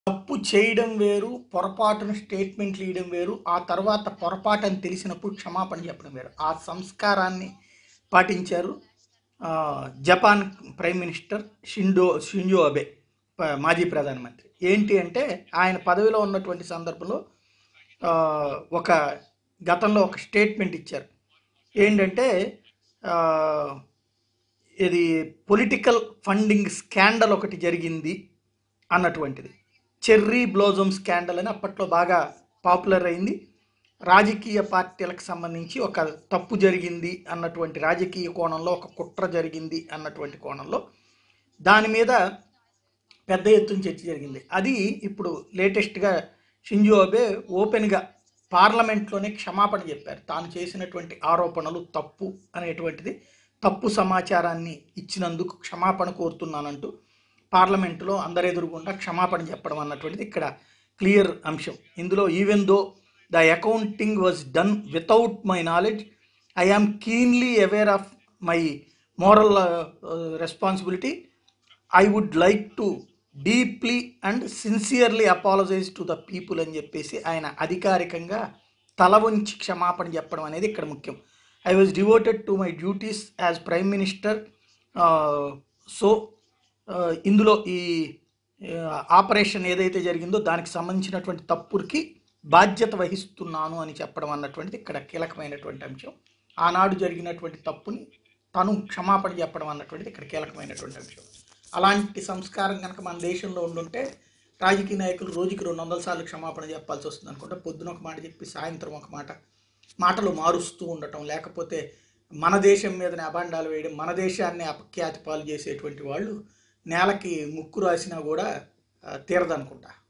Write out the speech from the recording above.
తప్పు చేయడం వేరు పొరపాటును స్టేట్మెంట్లు ఇవ్వడం వేరు ఆ తర్వాత పొరపాటు అని తెలిసినప్పుడు క్షమాపణ చెప్పడం వేరు ఆ సంస్కారాన్ని పాటించారు ఆ, Japan prime minister Shindo Shinzo Abe ప- మాజీ ప్రధానమంత్రి ఏంటి అంటే ఆయన పదవిలో ఉన్నటువంటి సందర్భంలో ఆ, ఒక గతంలో ఒక స్టేట్మెంట్ ఇచ్చారు ఏంటంటే ఆ, ఇది పొలిటికల్ ఫండింగ్ స్కాండల్ ఒకటి జరిగింది అన్నటువంటిది చెర్రీ బ్లోజమ్ స్కాండల్ అని అప్పట్లో బాగా పాపులర్ అయింది రాజకీయ పార్టీలకు సంబంధించి ఒక తప్పు జరిగింది అన్నటువంటి రాజకీయ కోణంలో ఒక కుట్ర జరిగింది అన్నటువంటి కోణంలో దాని మీద పెద్ద ఎత్తున చర్చ జరిగింది అది ఇప్పుడు లేటెస్ట్గా షింజో అబే ఓపెన్గా పార్లమెంట్లోనే క్షమాపణ చెప్పారు తాను చేసినటువంటి ఆరోపణలు తప్పు అనేటువంటిది తప్పు సమాచారాన్ని ఇచ్చినందుకు క్షమాపణ కోరుతున్నానంటూ పార్లమెంటులో అందరెదురుగుండా క్షమాపణ చెప్పడం అన్నటువంటిది ఇక్కడ క్లియర్ అంశం ఇందులో even though the accounting was done without my knowledge I am keenly aware of my moral responsibility I would like to deeply and sincerely apologise to the people అని చెప్పేసి ఆయన అధికారికంగా తల వంచి క్షమాపణ చెప్పడం అనేది ఇక్కడ ముఖ్యం I was devoted to my duties as prime minister so ఇందులో ఈ ఆపరేషన్ ఏదైతే జరిగిందో దానికి సంబంధించినటువంటి తప్పుకి బాధ్యత వహిస్తున్నాను అని చెప్పడం అన్నటువంటిది ఇక్కడ కీలకమైనటువంటి అంశం ఆనాడు జరిగినటువంటి తప్పుని తను క్షమాపణ చెప్పడం అన్నటువంటిది ఇక్కడ కీలకమైనటువంటి అంశం అలాంటి సంస్కారం కనుక మన దేశంలో ఉండుంటే రాజకీయ నాయకులు రోజుకి రెండు వందల సార్లు క్షమాపణ చెప్పాల్సి వస్తుంది అనుకుంటే పొద్దున ఒక మాట చెప్పి సాయంత్రం ఒక మాట మాటలు మారుస్తూ ఉండటం లేకపోతే మన దేశం మీదనే అభాండాలు వేయడం మన దేశాన్ని అపఖ్యాతి పాలు చేసేటువంటి వాళ్ళు నేలకి ముక్కు రాసినా కూడా ఆ, తీరదనుకుంటా